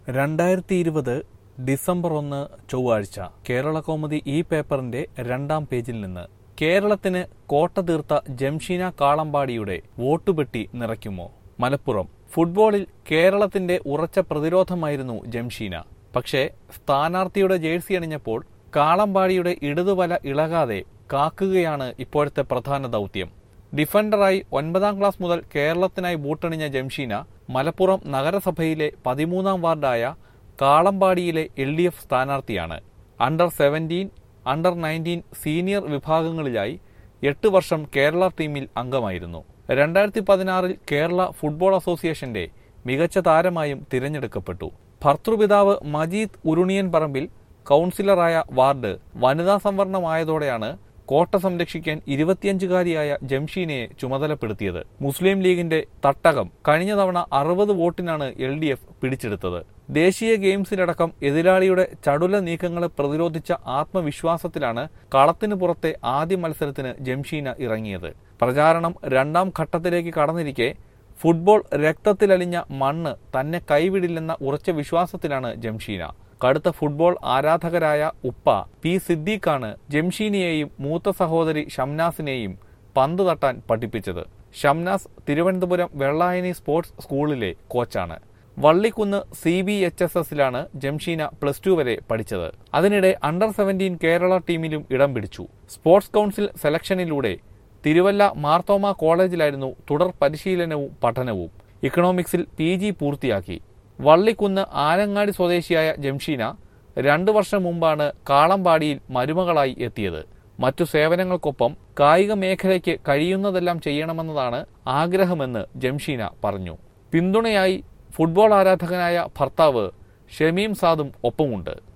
രണ്ടായിരത്തി ഇരുപത് ഡിസംബർ ഒന്ന് ചൊവ്വാഴ്ച കേരള കൗമുദി ഈ പേപ്പറിന്റെ രണ്ടാം പേജിൽ നിന്ന് കേരളത്തിന് കോട്ട തീർത്ത ജംഷീന കാളമ്പാടിയുടെ വോട്ടുപെട്ടി നിറയ്ക്കുമോ മലപ്പുറം ഫുട്ബോളിൽ കേരളത്തിന്റെ ഉറച്ച പ്രതിരോധമായിരുന്നു ജംഷീന പക്ഷേ സ്ഥാനാർത്ഥിയുടെ ജേഴ്സി അണിഞ്ഞപ്പോൾ കാളമ്പാടിയുടെ ഇടതുവല ഇളകാതെ കാക്കുകയാണ് ഇപ്പോഴത്തെ പ്രധാന ദൗത്യം ഡിഫൻഡറായി ഒൻപതാം ക്ലാസ് മുതൽ കേരളത്തിനായി ബൂട്ടണിഞ്ഞ ജംഷീന മലപ്പുറം നഗരസഭയിലെ പതിമൂന്നാം വാർഡായ കാളമ്പാടിയിലെ എൽ ഡി എഫ് സ്ഥാനാർത്ഥിയാണ് under seventeen under nineteen senior വിഭാഗങ്ങളിലായി എട്ട് വർഷം കേരള ടീമിൽ അംഗമായിരുന്നു രണ്ടായിരത്തി പതിനാറിൽ കേരള ഫുട്ബോൾ അസോസിയേഷന്റെ മികച്ച താരമായും തിരഞ്ഞെടുക്കപ്പെട്ടു ഭർത്തൃപിതാവ് മജീദ് ഉരുണിയൻ പറമ്പിൽ കൗൺസിലറായ വാർഡ് വനിതാ സംവരണമായതോടെയാണ് കോട്ട സംരക്ഷിക്കാൻ ഇരുപത്തിയഞ്ചുകാരിയായ ജംഷീനയെ ചുമതലപ്പെടുത്തിയത് മുസ്ലിം ലീഗിന്റെ തട്ടകം കഴിഞ്ഞ തവണ അറുപത് വോട്ടിനാണ് എൽ ഡി എഫ് പിടിച്ചെടുത്തത് ദേശീയ ഗെയിംസിലടക്കം എതിരാളിയുടെ ചടുല നീക്കങ്ങളെ പ്രതിരോധിച്ച ആത്മവിശ്വാസത്തിലാണ് കളത്തിനു പുറത്തെ ആദ്യ മത്സരത്തിന് ജംഷീന ഇറങ്ങിയത് പ്രചാരണം രണ്ടാം ഘട്ടത്തിലേക്ക് കടന്നിരിക്കെ ഫുട്ബോൾ രക്തത്തിലലിഞ്ഞ മണ്ണ് തന്നെ കൈവിടില്ലെന്ന ഉറച്ച വിശ്വാസത്തിലാണ് ജംഷീന കടുത്ത ഫുട്ബോൾ ആരാധകരായ ഉപ്പ പി സിദ്ദീഖാണ് ജംഷീനിയെയും മൂത്ത സഹോദരി ഷംനാസിനെയും പന്ത് തട്ടാൻ പഠിപ്പിച്ചത് ഷംനാസ് തിരുവനന്തപുരം വെള്ളായണി സ്പോർട്സ് സ്കൂളിലെ കോച്ചാണ് Vallikkunnu C B H S എസിലാണ് ജംഷീന പ്ലസ് ടു വരെ പഠിച്ചത് അതിനിടെ അണ്ടർ സെവൻറ്റീൻ കേരള ടീമിലും ഇടം പിടിച്ചു സ്പോർട്സ് കൗൺസിൽ സെലക്ഷനിലൂടെ തിരുവല്ല മാർത്തോമ കോളേജിലായിരുന്നു തുടർ പരിശീലനവും പഠനവും ഇക്കണോമിക്സിൽ പി ജി പൂർത്തിയാക്കി വള്ളിക്കുന്ന് ആലങ്ങാടി സ്വദേശിയായ ജംഷീന രണ്ടു വർഷം മുമ്പാണ് കാളമ്പാടിയിൽ മരുമകളായി എത്തിയത് മറ്റു സേവനങ്ങൾക്കൊപ്പം കായിക മേഖലയ്ക്ക് കഴിയുന്നതെല്ലാം ചെയ്യണമെന്നതാണ് ആഗ്രഹമെന്ന് ജംഷീന പറഞ്ഞു പിന്തുണയായി ഫുട്ബോൾ ആരാധകനായ ഭർത്താവ് ഷമീം സാദും ഒപ്പമുണ്ട്